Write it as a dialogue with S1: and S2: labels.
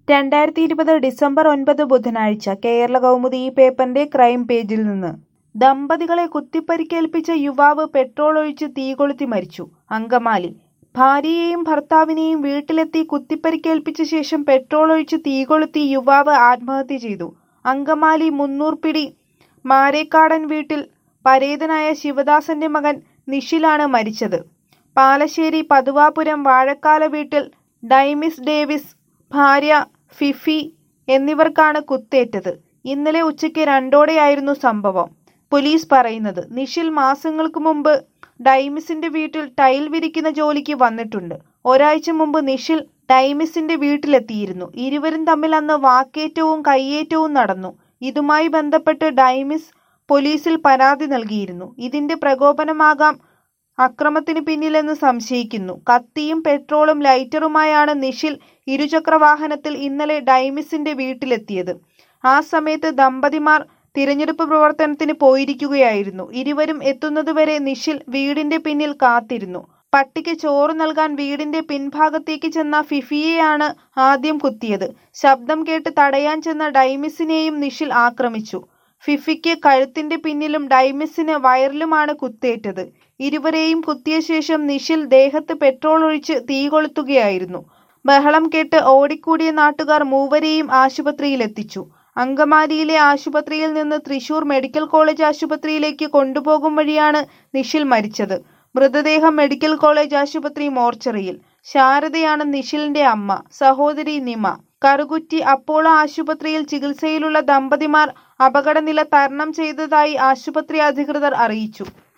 S1: രണ്ടായിരത്തി ഇരുപത് ഡിസംബർ ഒൻപത് ബുധനാഴ്ച കേരള കൗമുദി ഈ പേപ്പറിന്റെ ക്രൈം പേജിൽ നിന്ന് ദമ്പതികളെ കുത്തിപ്പരിക്കേൽപ്പിച്ച യുവാവ് പെട്രോൾ ഒഴിച്ച് തീകൊളുത്തി മരിച്ചു അങ്കമാലി ഭാര്യയെയും ഭർത്താവിനെയും വീട്ടിലെത്തി കുത്തിപ്പരിക്കേൽപ്പിച്ച ശേഷം പെട്രോൾ ഒഴിച്ച് തീകൊളുത്തി യുവാവ് ആത്മഹത്യ ചെയ്തു അങ്കമാലി മുന്നൂർപ്പിടി മാരേക്കാടൻ വീട്ടിൽ പരേതനായ ശിവദാസന്റെ മകൻ നിഷിലാണ് മരിച്ചത് പാലശ്ശേരി പതുവാപുരം വാഴക്കാല വീട്ടിൽ ഡൈമിസ് ഡേവിസ് ഭാര്യ ഫിഫി എന്നിവർക്കാണ് കുത്തേറ്റത് ഇന്നലെ ഉച്ചയ്ക്ക് രണ്ടോടെയായിരുന്നു സംഭവം പോലീസ് പറയുന്നത് നിഷിൽ മാസങ്ങൾക്ക് മുമ്പ് ഡൈമിസിന്റെ വീട്ടിൽ ടൈൽ വിരിക്കുന്ന ജോലിക്ക് വന്നിട്ടുണ്ട് ഒരാഴ്ച മുമ്പ് നിഷിൽ ഡൈമിസിന്റെ വീട്ടിലെത്തിയിരുന്നു ഇരുവരും തമ്മിൽ അന്ന് വാക്കേറ്റവും കയ്യേറ്റവും നടന്നു ഇതുമായി ബന്ധപ്പെട്ട് ഡൈമിസ് പോലീസിൽ പരാതി നൽകിയിരുന്നു ഇതിന്റെ പ്രകോപനമാകാം അക്രമത്തിന് പിന്നിലെന്ന് സംശയിക്കുന്നു കത്തിയും പെട്രോളും ലൈറ്ററുമായാണ് നിഷിൽ ഇരുചക്രവാഹനത്തിൽ ഇന്നലെ ഡൈമിസിന്റെ വീട്ടിലെത്തിയത് ആ സമയത്ത് ദമ്പതിമാർ തിരഞ്ഞെടുപ്പ് പ്രവർത്തനത്തിന് പോയിരിക്കുകയായിരുന്നു ഇരുവരും എത്തുന്നതുവരെ നിഷിൽ വീടിന്റെ പിന്നിൽ കാത്തിരുന്നു പട്ടിക്ക് ചോറ് നൽകാൻ വീടിന്റെ പിൻഭാഗത്തേക്ക് ചെന്ന ഫിഫിയെയാണ് ആദ്യം കുത്തിയത് ശബ്ദം കേട്ട് തടയാൻ ചെന്ന ഡൈമിസിനെയും നിഷിൽ ആക്രമിച്ചു ഫിഫിക്ക് കഴുത്തിന്റെ പിന്നിലും ഡൈമിസിന് വയറിലുമാണ് കുത്തേറ്റത് ഇരുവരെയും കുത്തിയ ശേഷം നിഷിൽ ദേഹത്ത് പെട്രോൾ ഒഴിച്ച് തീ കൊളുത്തുകയായിരുന്നു ബഹളം കേട്ട് ഓടിക്കൂടിയ നാട്ടുകാർ മൂവരെയും ആശുപത്രിയിലെത്തിച്ചു അങ്കമാലിയിലെ ആശുപത്രിയിൽ നിന്ന് തൃശൂർ മെഡിക്കൽ കോളേജ് ആശുപത്രിയിലേക്ക് കൊണ്ടുപോകും വഴിയാണ് നിഷിൽ മരിച്ചത് മൃതദേഹം മെഡിക്കൽ കോളേജ് ആശുപത്രി മോർച്ചറിയിൽ ശാരദയാണ് നിഷിലിന്റെ അമ്മ സഹോദരി നിമ കറുകുറ്റി അപ്പോളോ ആശുപത്രിയിൽ ചികിത്സയിലുള്ള ദമ്പതിമാർ അപകടനില തരണം ചെയ്തതായി ആശുപത്രി അധികൃതർ അറിയിച്ചു